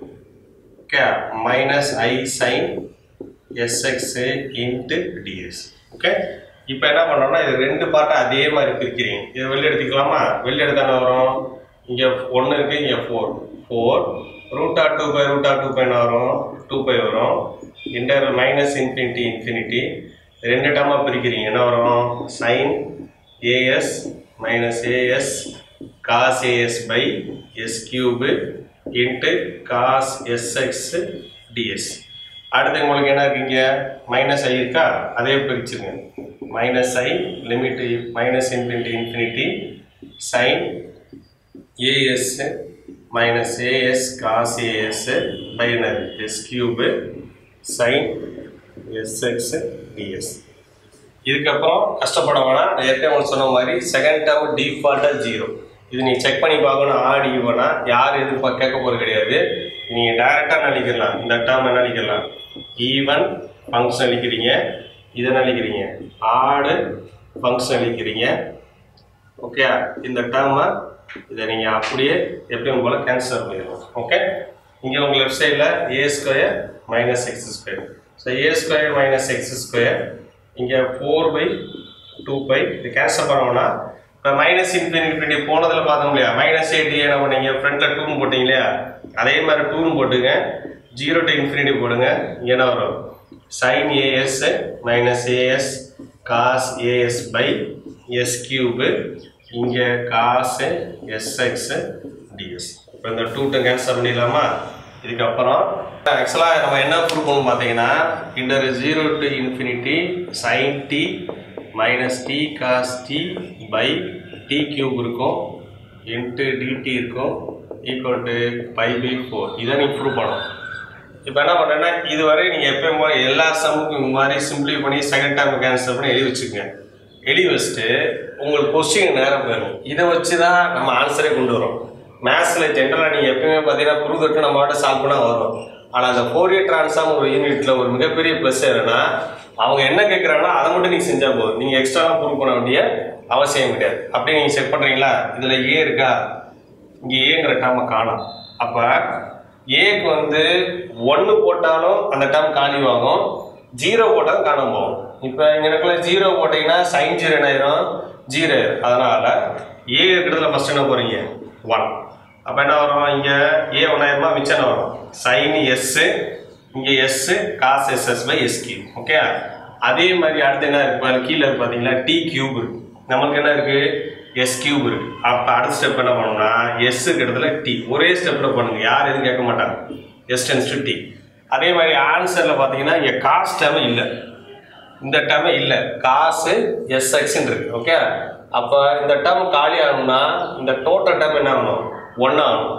Speaker 1: okay minus i sine sx into ds okay இப்போ என்ன பண்ணோம்னா இது ரெண்டு பார்ட்டை அதே மாதிரி பிரிக்கிறீங்க இதை வெளில எடுத்துக்கலாமா வெளில எடுத்தா என்ன வரும் இங்கே ஒன்று இருக்கு இங்கே four four root R two by root R two by என்ன வரும் டூ பை வரும் இன்டர் மைனஸ் இன்ஃபினிட்டி இன்ஃபினிட்டி ரெண்டு டேர்மாக பிரிக்கிறீங்க என்ன வரும் sign as minus as cos as by s cube into cos sx ds அடுத்து உங்களுக்கு என்ன இருக்கீங்க மைனஸ் ஐ இருக்கா அதே பிரிச்சுருங்க minus i limit minus infinity infinity sine as minus as cos as by என்னது s cube sine sx ds இதுக்கப்புறம் கஷ்டப்பட வேணாம் ஏற்கனவே உங்களுக்கு சொன்ன மாதிரி செகண்ட் டேர்ம் டிஃபால்ட்டாக ஜீரோ இது நீ செக் பண்ணி பார்க்கணும் ஆட் ஈவனா யார் எதுவும் கேட்க போகிறது கிடையாது நீங்கள் டைரெக்டாக நினைக்கலாம் இந்த டேர்ம் என்ன நினைக்கலாம் ஈவன் ஃபங்க்ஷன் அளிக்கிறீங்க இதை நினைக்கிறீங்க ஆடு ஃபங்க்ஷன் அளிக்கிறீங்க ஓகே இந்த டேர்மை இதை நீங்கள் அப்படியே எப்பயும் போல் கேன்சல் பண்ணிடலாம் ஓகே இங்கே உங்கள் லெஃப்ட் சைடில் a square minus X square so a square minus X square இங்கே ஃபோர் பை டூ பை இது கேன்சல் பண்ணோம்னா இப்போ மைனஸ் இன்ஃபினிட்டி போனதில் பார்த்தோம் இல்லையா மைனஸ் எயிட்டி என்ன பண்ணீங்க ஃப்ரண்ட்டில் டூன்னு போட்டீங்க இல்லையா அதே மாதிரி டூன்னு போட்டுங்க ஜீரோ டு இன்ஃபினிட்டி போடுங்க இங்கே என்ன வரும் sign as minus as cos as by s cube இங்கே காசு எஸ்எக்ஸ் டிஎஸ் இப்போ இந்த டூ டூ கேன்சல் பண்ணிடலாமா இதுக்கப்புறம் ஆக்சுவலாக நம்ம என்ன ப்ரூவ் பண்ணணும் பார்த்தீங்கன்னா inter zero to infinity sine t minus t cos t by t cube இருக்கும் இன்ட்டு டிடி இருக்கும் equal to pi by four இதை நீங்கள் ப்ரூவ் பண்ணணும் இப்போ என்ன பண்ணுறேன்னா இதுவரை நீங்கள் எப்பயும் போல எல்லா சம்முக்கும் இந்த மாதிரி சிம்பிளி பண்ணி செகண்ட் டைம் கேன்சல் பண்ணி எழுதி வச்சுக்கோங்க எழுதி வச்சுட்டு உங்களுக்கு கொஸ்டின் நேரம் போயிடும் இதை வச்சு தான் நம்ம ஆன்சரே கொண்டு வரோம் மேத்ஸில் ஜென்ரலாக நீங்கள் எப்பயுமே பார்த்தீங்கன்னா ப்ரூவ் தொட்டு நம்ம மட்டும் சால்வ் பண்ணால் வரும் ஆனால் அந்த ஃபோரியர் ட்ரான்ஸ்ஃபார்ம் ஒரு யூனிட்டில் ஒரு மிகப்பெரிய ப்ளஸ் என்னன்னா அவங்க என்ன கேட்குறாங்கன்னா அதை மட்டும் நீங்கள் செஞ்சால் போதும் நீங்கள் எக்ஸ்ட்ராலாம் ப்ரூவ் பண்ண வேண்டிய அவசியம் கிடையாது அப்படியே நீங்கள் செக் பண்ணுறீங்களா இதில் ஏ இருக்கா இங்கே ஏங்கிற டேர்மை காணும் அப்போ ஏக்கு வந்து ஒன்று போட்டாலும் அந்த டேர்ம் காலிவாகும் ஜீரோ போட்டாலும் காணாம போகும் இப்போ இங்கே இருக்கிற ஜீரோ போட்டிங்கன்னா சைன் ஜீரோ என்ன ஆயிரும் ஜீரோ ஆயிரும் அதனால ஏ இருக்கிறதுல ஃபர்ஸ்ட் என்ன போறீங்க ஒன் அப்போ என்ன வரும் இங்கே ஏ ஒன்றாயிரமா மிச்சம் என்ன வரும் சைன் எஸ்ஸு இங்கே s cos ss by S cube okay அதே மாதிரி அடுத்து என்ன இருக்கு பாருங்க கீழே இருக்கு பார்த்தீங்களா டி கியூப் இருக்கு நமக்கு என்ன இருக்கு எஸ் கியூப் இருக்கு அப்போ அடுத்த ஸ்டெப் என்ன பண்ணணும்னா எஸ் இடத்துல டி ஒரே ஸ்டெப்பில் பண்ணுங்க யார் எதுவும் கேட்க மாட்டாங்க எஸ் டென்ஸ் டு டி அதே மாதிரி ஆன்சரில் பார்த்தீங்கன்னா இங்கே காஸ் டேர்ம் இல்லை இந்த டேர்ம் இல்லை காசு எஸ்எக்ஸ்ன்னு இருக்கு ஓகே அப்போ இந்த டேர்ம் காலி ஆகணும்னா இந்த டோட்டல் டேர்ம் என்ன ஆகணும் ஒன்று ஆகணும்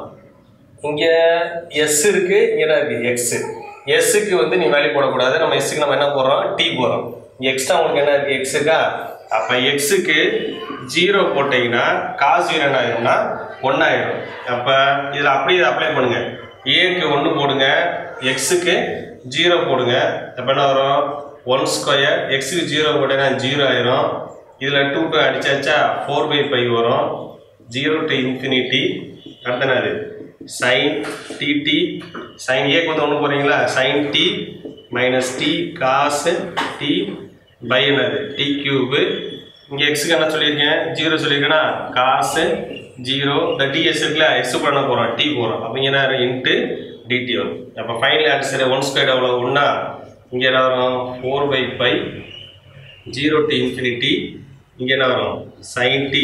Speaker 1: இங்கே எஸ் இருக்கு இங்கே என்ன இருக்கு எக்ஸ் எஸ்ஸுக்கு வந்து நீ வேல்யூ போடக்கூடாது நம்ம எஸ்ஸுக்கு நம்ம என்ன போடுறோம் டி போடுறோம் எக்ஸ்ட்ரா உங்களுக்கு என்ன இருக்கு எக்ஸ் இருக்கா அப்போ எக்ஸுக்கு ஜீரோ போட்டீங்கன்னா காசு ஜீரோ என்ன ஆயிரும்னா ஒன்றாயிரும் அப்போ இதில் அப்படியே இதை அப்ளை பண்ணுங்க ஏக்கு ஒன்று போடுங்க எக்ஸுக்கு ஜீரோ போடுங்க அப்போ என்ன வரும் ஒன் ஸ்கொயர் எக்ஸுக்கு ஜீரோ போட்டீங்கன்னா ஜீரோ ஆயிரும் இதில் டூ டூ அடிச்சாச்சா ஃபோர் பை ஃபைவ் வரும் ஜீரோ டு இன்ஃபினிட்டி அடுத்த என்னது சைன் டிடி சைன் ஏக்கு வந்து ஒன்று போகிறீங்களா sine t minus t cos t by என்னது டி கியூபு இங்கே எக்ஸுக்கு என்ன சொல்லியிருக்கேன் ஜீரோ சொல்லியிருக்கேன்னா காசு ஜீரோ இந்த டிஎஸ் இருக்குல்ல எக்ஸ் பண்ண போகிறோம் டி போகிறோம் அப்போ இங்கே என்ன இன்ட்டு டிடி வரும் அப்போ ஃபைனல் ஆன்சர் ஒன் ஸ்கொயர் எவ்வளோ ஒன்றா இங்கே என்ன வரும் four by five zero to infinity இங்கே என்ன வரும் sine t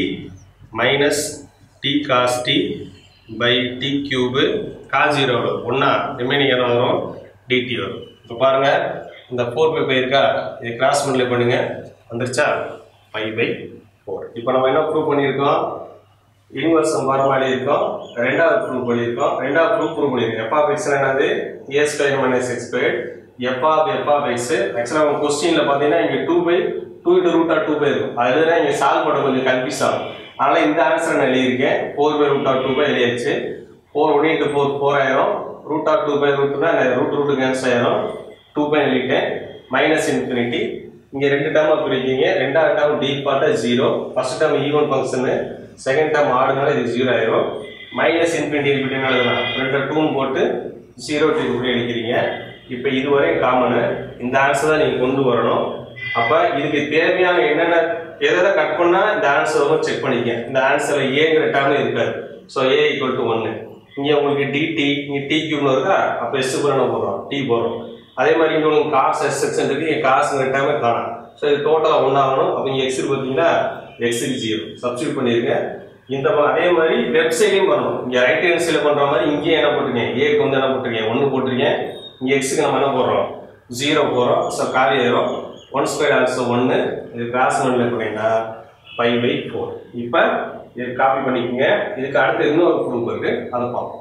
Speaker 1: minus t cos t by t cube cos zero வரும் ஒன்றா ரிமைனிங் என்ன வரும் டிடி வரும் இப்போ பாருங்கள் இந்த ஃபோர் பை ஃபைவ் இருக்கா இது கிராஸ் மல்டிப்ளை பண்ணுங்க வந்துருச்சா ஃபைவ் பை ஃபோர் இப்போ நம்ம என்ன ப்ரூவ் பண்ணியிருக்கோம் யூனிவர்ஸ் சம்பாரம் இருக்கோம் ரெண்டாவது ப்ரூவ் பண்ணியிருக்கோம் ரெண்டாவது ப்ரூவ் ப்ரூவ் பண்ணியிருக்கோம் எஃப் ஆஃப் எக்ஸ் என்னது ஏ square minus X square f of F of x ஆக்சுவலாக உங்கள் கொஸ்டினில் பார்த்தீங்கன்னா இங்கே two by two into root of two pi இருக்கும் அதில் தான் இங்கே சால்வ் பண்ண கொஞ்சம் கன்ஃபியூஸ் ஆகும் அதனால் இந்த ஆன்சர் நான் எழுதியிருக்கேன் four by root of two pi எழுதியாச்சு four one into four four ஆயிரும் ரூட் ஆஃப் டூ பை ரூட்னா ரூட் ரூட்டு கேன்சல் ஆயிரும் டூ பை எழுதிட்டேன் மைனஸ் இன்ஃபினிட்டி இங்கே ரெண்டு டேர்மாக பிரிக்கீங்க ரெண்டாவது டேர்ம் டிஃபால்ட்டாக zero first term even function second term ஆடுனால இது ஜீரோ ஆயிரும் மைனஸ் இன்ஃபினிட்டி இப்படின்னு எழுதலாம் ரெண்டு டூன் போட்டு ஜீரோ டு இப்படி அடிக்கிறீங்க இப்போ இதுவரை காமனு இந்த ஆன்சர் தான் நீங்கள் கொண்டு வரணும் அப்போ இதுக்கு தேவையான என்னென்ன எதை கட் பண்ணால் இந்த ஆன்சர் வரும் செக் பண்ணிக்க இந்த ஆன்சரில் ஏங்கிற டேர்ம் இருக்காது ஸோ ஏ ஈக்குவல் டு ஒன்று இங்கே உங்களுக்கு டிடி இங்கே டி கியூன்னு இருக்கா அப்போ எஸ் கூட போடுறோம் டி போடுறோம் அதே மாதிரி இங்கே உங்களுக்கு காசு எஸ் செக்ஷன் இருக்கு இங்கே காசுங்கிற டைமே காணும் ஸோ இது டோட்டலாக ஒன்றாகணும் அப்போ இங்கே எக்ஸுக்கு பார்த்தீங்கன்னா எக்ஸுக்கு ஜீரோ சப்ஸ்டியூட் பண்ணிருங்க இந்த மா- அதே மாதிரி வெப்சைட்லையும் பண்ணணும் இங்கே ரைட் ஹேண்ட் சைடில் பண்ணுற மாதிரி இங்கேயும் என்ன போட்டிருக்கேன் ஏக்கு வந்து என்ன போட்டிருக்கேன் ஒன்று போட்டிருக்கேன் இங்கே எக்ஸுக்கு நம்ம என்ன போடுறோம் ஜீரோ போடுறோம் ஸோ காலி ஆயிரும் ஒன் ஸ்கொயர் ஆல்சோ ஒன்று இது கிராஸ் மண்ணில் பண்ணீங்கன்னா ஃபைவ் பை ஃபோர் இப்போ இது காப்பி பண்ணிக்கோங்க இதுக்கு அடுத்து இன்னொரு ப்ரூஃப் இருக்கு அதை பார்ப்போம்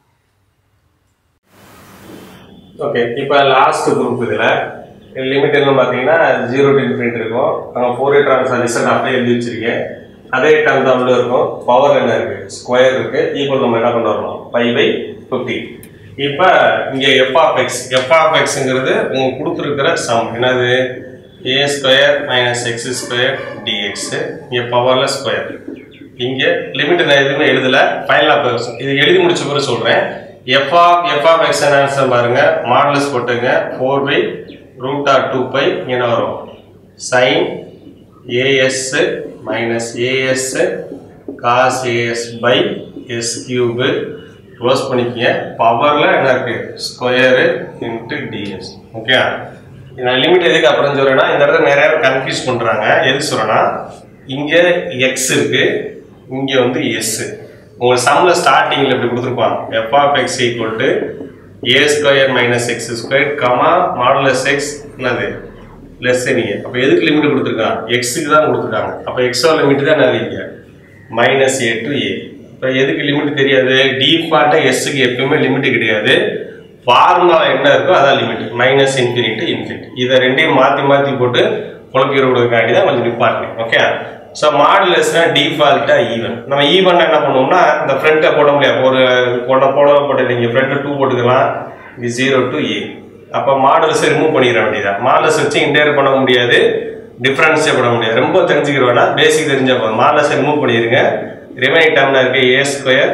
Speaker 1: ஓகே இப்போ லாஸ்ட் குரூப் இதில் லிமிட் என்ன பார்த்தீங்கன்னா ஜீரோ டு இன்ஃபினிட் இருக்கும் அங்கே ஃபோர் எயிட் ட்ரான்ஸ்ஃபார் ரிசல்ட் அப்படியே எழுதி வச்சிருக்கேன் அதே டைம் தான் உள்ள இருக்கும் பவர் என்ன இருக்கு ஸ்கொயர் இருக்கு ஈக்குவல் நம்ம என்ன கொண்டு வரணும் ஃபைவ் பை ஃபிஃப்டி இப்போ இங்கே f of x f of எக்ஸுங்கிறது உங்களுக்கு கொடுத்துருக்கிற சம் என்னது ஏ square minus X square dx இங்கே பவரில் ஸ்கொயர் இங்கே லிமிட் நான் எதுவுமே எழுதல ஃபைனலாக இது எழுதி முடிச்ச பிறகு சொல்கிறேன் f of F of x answer பாருங்க மாடலஸ் போட்டுங்க four by root R two by என்ன வரும் sign as minus as cos as by s cube close பண்ணிக்கங்க பவரில் என்ன இருக்கு ஸ்கொயரு இன்ட்டு டிஎஸ் ஓகே நான் லிமிட் எதுக்கு அப்புறம் சொல்றேன்னா இந்த இடத்துல நிறைய பேர் கன்ஃபியூஸ் பண்ணுறாங்க எது சொல்கிறேன்னா இங்கே எக்ஸ் இருக்கு இங்கே வந்து எஸ் உங்கள் சம்மில் ஸ்டார்டிங்கில் இப்படி கொடுத்துருப்பாங்க f of X equal to a square minus X square comma modulus x என்னது லெஸ் நீங்க அப்போ எதுக்கு லிமிட் கொடுத்துருக்காங்க எக்ஸுக்கு தான் கொடுத்துருக்காங்க அப்போ எக்ஸோட லிமிட் தான் என்னது மைனஸ் ஏ டு ஏ இப்போ எதுக்கு லிமிட் தெரியாது டிஃபால்ட்டாக எஸ்ஸுக்கு எப்பயுமே லிமிட் கிடையாது ஃபார்முலா என்ன இருக்கோ அதான் லிமிட் மைனஸ் இன்ஃபினிட்டி இன்ஃபினிட்டி இதை ரெண்டையும் மாற்றி மாற்றி போட்டு குழப்பிடுறதுக்காண்டி தான் கொஞ்சம் நிப்பாட்டினேன் ஓகே ஸோ மாடுலஸ்னா டிஃபால்ட்டாக ஈவன் நம்ம ஈவன் என்ன பண்ணுவோம்னா இந்த ஃப்ரண்ட்டை போட முடியாது ஒரு போட போட போட்டு நீங்கள் ஃப்ரண்ட்டை டூ போட்டுக்கலாம் இது ஜீரோ டு ஏ அப்போ மாடல்ஸ் ரிமூவ் பண்ணிட வேண்டியதான் மாடல்ஸ் வச்சு இன்டேர் பண்ண முடியாது டிஃப்ரென்ஸே பண்ண முடியாது ரொம்ப தெரிஞ்சுக்கிறோன்னா பேசிக் தெரிஞ்சா போதும் மாடல்ஸ் ரிமூவ் பண்ணிடுங்க ரிமைனிங் டேர்மில் இருக்க a square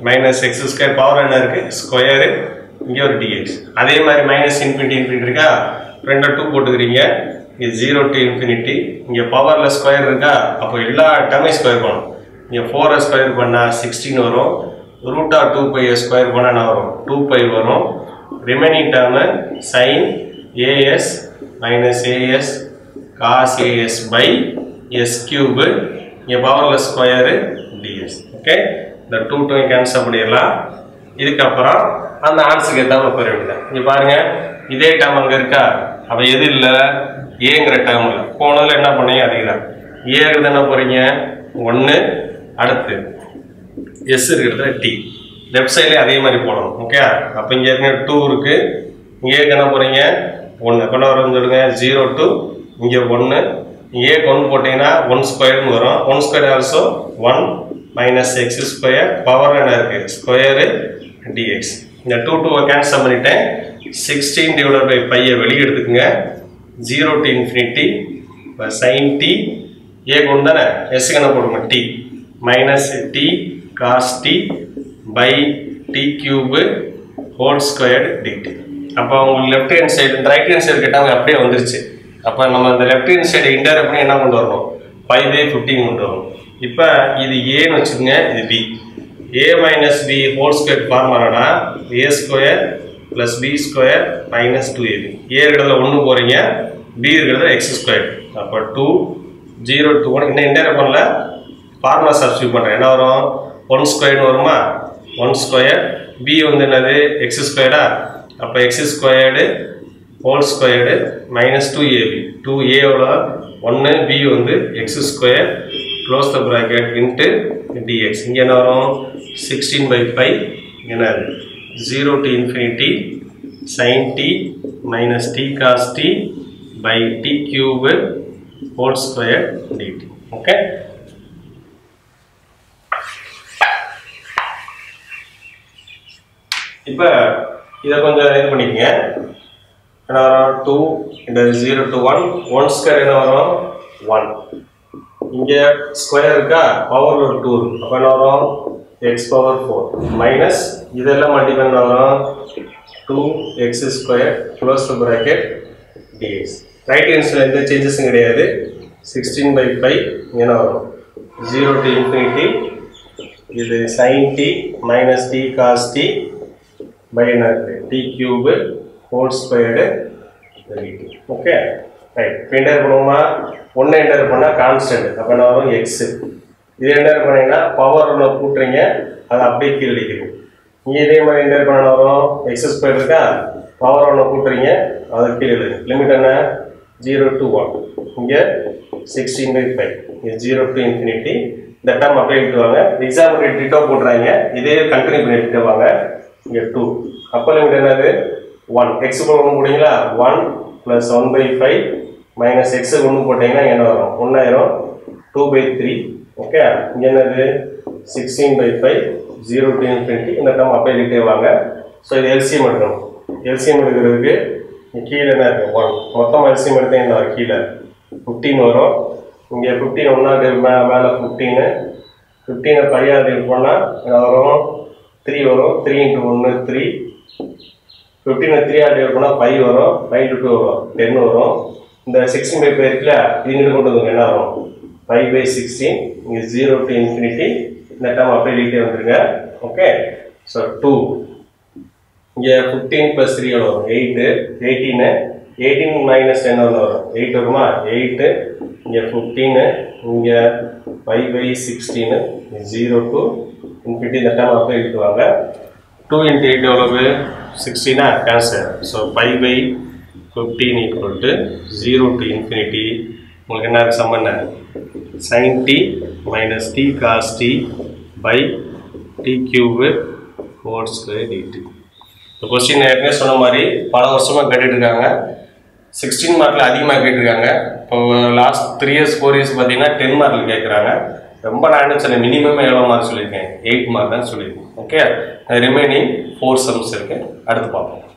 Speaker 1: minus X square power என்ன இருக்கு ஸ்கொயரு இங்கே ஒரு டிஎக்ஸ் அதே மாதிரி மைனஸ் இன்ஃபினிட்டி இன்ஃபினிட்டி இருக்கா ரெண்டு டூ போட்டுக்கிறீங்க இங்கே ஜீரோ டு இன்ஃபினிட்டி இங்கே பவரில் ஸ்கொயர் இருக்கா அப்போ எல்லா டேர்மையும் ஸ்கொயர் பண்ணணும் இங்கே ஃபோரை ஸ்கொயர் பண்ணால் சிக்ஸ்டீன் வரும் root of two pi square பண்ணால் என்ன வரும் டூ பை வரும் remaining term sine as minus as cos as by s cube இங்கே பவரில் ஸ்கொயரு டிஎஸ் ஓகே இந்த டூ டூ கேன்சல் பண்ணிடலாம் இதுக்கப்புறம் அந்த ஆன்சருக்கு ஏற்றாம போயிட வேண்டியது இங்கே பாருங்க இதே டேர்ம் அங்கே இருக்கா அப்போ எது இல்லை ஏங்கிற டேர்ம் இல்லை போனதில் என்ன பண்ணீங்க அதே தான் ஏங்கிறது என்ன போகிறீங்க ஒன்று அடுத்து எஸ் இருக்கிறதுல டி லெஃப்ட் சைட்லேயே அதே மாதிரி போடணும் ஓகே அப்போ இங்கே ஏற்கனவே டூ இருக்குது இங்கே என்ன போகிறீங்க ஒன்று கொண்டு வரணும்னு சொல்லுங்க ஜீரோ டூ இங்கே ஒன்று இங்கே ஒன்று போட்டிங்கன்னா ஒன் ஸ்கொயர்னு வரும் one square also one minus X square power என்ன இருக்குது ஸ்கொயரு டிஎக்ஸ் இந்த டூ டூவை கேன்சல் பண்ணிட்டேன் சிக்ஸ்டீன் டிவைட் பை பையை வெளியே எடுத்துக்கோங்க ஜீரோ டு இன்ஃபினிட்டி இப்போ சைன் டி ஏ கொண்டு தானே எஸ்க்கு என்ன போடுங்க t minus t cos t by t cube whole squared dt அப்போ உங்களுக்கு left hand side right hand side கேட்டாங்க அப்படியே வந்துருச்சு அப்போ நம்ம அந்த லெஃப்ட் ஹேண்ட் சைடு இன்டர் பண்ணி என்ன கொண்டு வரணும் ஃபைவ் பை ஃபிஃப்டீன் கொண்டு வரணும் இப்போ இது ஏன்னு வச்சுக்கோங்க இது b a minus b whole square ஃபார்முலானா a square plus b square minus two ab a இருக்கிறதுல ஒன்று போகிறீங்க பி இருக்கிறதுல எக்ஸ் ஸ்கொயர் அப்போ டூ ஜீரோ டூ ஒன் இன்னும் இன்டர் பண்ணல ஃபார்முலா சப்ஸ்டியூட் பண்ணுறேன் என்ன வரும் ஒன் ஸ்கொயர்னு வருமா ஒன் ஸ்கொயர் பி வந்து என்னது எக்ஸ் ஸ்கொயர்டா அப்போ x squared whole squared minus two ab two ஏவோட ஒன்று பி வந்து x square close the bracket into dx இங்கே என்ன வரும் சிக்ஸ்டீன் பை ஃபைவ் என்னது zero to infinity sine t minus t cos t by t cube whole square dt okay இப்போ இதை கொஞ்சம் இது பண்ணிக்கங்க என்ன வரும் டூ இந்த zero to one one square என்ன வரும் ஒன் இங்கே ஸ்கொயர் இருக்கா பவர் ஒரு டூ இருக்கு அப்போ என்ன வரும் எக்ஸ் பவர் ஃபோர் மைனஸ் இதெல்லாம் மல்டிபிள் என்ன வரும் two x square close to bracket dx right ஹேண்ட்ஸில் எந்த சேஞ்சஸும் கிடையாது சிக்ஸ்டீன் பை ஃபைவ் என்ன வரும் ஜீரோ டு இன்ஃபினிட்டி இது sine t minus t cos t by என்ன இருக்குது t cube whole squared okay right இப்போ என்டர் பண்ணுவோமா ஒன்று என்டர் பண்ணால் கான்ஸ்டன்ட் அப்போ என்ன வரும் எக்ஸு இது என்டர் பண்ணீங்கன்னா பவர் ஒன்று கூட்டுறீங்க அதை அப்படியே கீழே அடிக்கிறீங்க இங்கே இதே மாதிரி என்டர் பண்ண வரும் எக்ஸ் ஸ்கொயர் இருக்கா பவர் ஒன்று கூட்டுறீங்க அதை கீழே எழுதுங்க லிமிட் என்ன ஜீரோ டு ஒன் இங்கே சிக்ஸ்டீன் பை ஃபைவ் இது ஜீரோ டு இன்ஃபினிட்டி இந்த டேர்ம் அப்படியே விட்டுவாங்க எக்ஸாம்பிள் டிட்டோ போட்டுறாங்க இதே கண்டினியூ பண்ணிட்டு வாங்க இங்கே டூ அப்போ லிமிட் என்னது ஒன் எக்ஸ் ஒன்று போட்டிங்களா one plus one by five minus x ஒன்று போட்டிங்கன்னா என்ன வரும் ஒன்றாயிரம் டூ பை த்ரீ ஓகே இங்கே என்னது sixteen by five zero to infinity இந்த டேர்ம் அப்படியே எழுதிட்டே வாங்க ஸோ இது எல்சிஎம் எடுக்கணும் எல்சிஎம் எடுக்கிறதுக்கு இங்க கீழே என்ன இருக்குது ஒன் மொத்தமாக எல்சிஎம் எடுத்தா என்ன வரும் கீழே ஃபிஃப்டீன் வரும் இங்கே ஃபிஃப்டீன் ஒன்றா மே மேலே ஃபிஃப்டீனு ஃபிஃப்டீனை ஃபைவ் டிவைட் பண்ணால் என்ன வரும் த்ரீ வரும் த்ரீ இன்ட்டு ஒன்று த்ரீ ஃபிஃப்டீனை த்ரீ ஆர் டிவைட் பண்ணால் ஃபைவ் வரும் ஃபைவ் டு டூ வரும் டென் வரும் இந்த சிக்ஸ்டீன் பை ஃபைவ் இருக்குல்ல இது கொண்டு வந்து என்ன வரும் ஃபைவ் பை சிக்ஸ்டீன் இங்கே ஜீரோ டு இன்ஃபினிட்டி இந்த டைம் அப்படியே எழுதிட்டே வந்துருங்க ஓகே ஸோ டூ இங்கே ஃபிஃப்டீன் ப்ளஸ் த்ரீ எவ்வளோ வரும் eight eighteen eighteen minus ten எவ்வளோ வரும் எயிட் வருமா எயிட்டு இங்கே ஃபிஃப்டீனு இங்கே five by sixteen zero to infinity இந்த டைம் அப்படியே எழுதுவாங்க டூ இன்ட்டு எயிட் எவ்வளவு சிக்ஸ்டீனா cancel so five by fifteen equal to zero to infinity உங்களுக்கு என்ன சம் என்ன sine t minus t cos t by t cube four square dt இந்த question ஏற்கனவே சொன்ன மாதிரி பல வருஷமாக கேட்டுட்டு இருக்காங்க சிக்ஸ்டீன் மார்க்கில் அதிகமாக கேட்டிருக்காங்க இப்போ last three years four years பார்த்தீங்கன்னா டென் மார்க்கில் கேட்குறாங்க ரொம்ப நான் என்ன சொன்னேன் மினிமம் எவ்வளோ மார்க் சொல்லியிருக்கேன் எயிட் மார்க் தான் சொல்லியிருக்கேன் ஓகே ரிமைனிங் ஃபோர் சம்ஸ் இருக்குது அடுத்து பார்ப்போம்